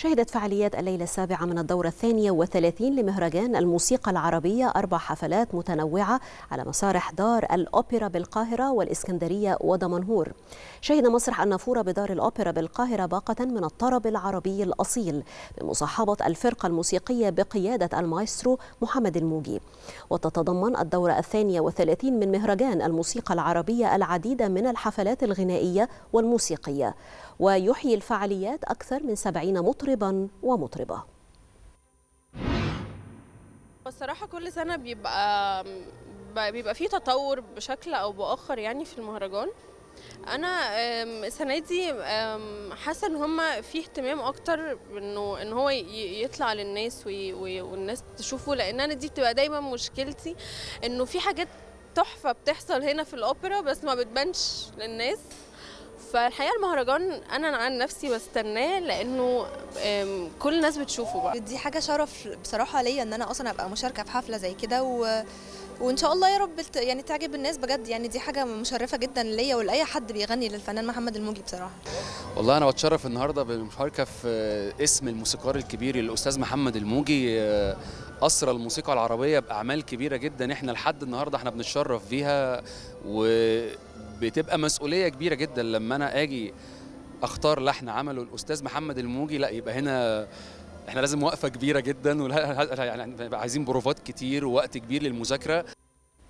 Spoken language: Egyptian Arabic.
شهدت فعاليات الليلة السابعة من الدورة الثانية والثلاثين لمهرجان الموسيقى العربية أربع حفلات متنوعة على مسارح دار الأوبرا بالقاهرة والإسكندرية ودمنهور شهد مسرح النافورة بدار الأوبرا بالقاهرة باقة من الطرب العربي الأصيل بمصاحبة الفرقة الموسيقية بقيادة المايسترو محمد الموجي وتتضمن الدورة الثانية والثلاثين من مهرجان الموسيقى العربية العديد من الحفلات الغنائية والموسيقية ويحيي الفعاليات أكثر من سبعين مطربا ومطربة الصراحة كل سنة بيبقى بيبقى فيه تطور بشكل أو بآخر يعني في المهرجان أنا أم، السنة دي أم، حاسة إن هما في اهتمام أكتر إنه إن هو ي- يطلع للناس وي- وي- والناس تشوفه لأن أنا دي بتبقى دايما مشكلتي إنه في حاجات تحفة بتحصل هنا في الأوبرا بس ما بتبانش للناس فالحقيقة المهرجان أنا عن نفسي بستناه لأنه أم، كل الناس بتشوفه بقى دي حاجة شرف بصراحة ليا ان انا اصلا ابقى مشاركة في حفلة زي كده و... وان شاء الله يا رب ت- يعني تعجب الناس بجد يعني دي حاجة مشرفة جدا ليا ولاي حد بيغني للفنان محمد الموجي بصراحة والله انا بتشرف النهارده بالمشاركه في اسم الموسيقار الكبير الاستاذ محمد الموجي آه، اسرى الموسيقى العربيه باعمال كبيره جدا احنا لحد النهارده احنا بنتشرف بيها وبتبقى مسؤوليه كبيره جدا لما انا اجي اختار لحن عمله الاستاذ محمد الموجي لا يبقى هنا احنا لازم وقفه كبيره جدا ولا يعني عايزين بروفات كتير ووقت كبير للمذاكره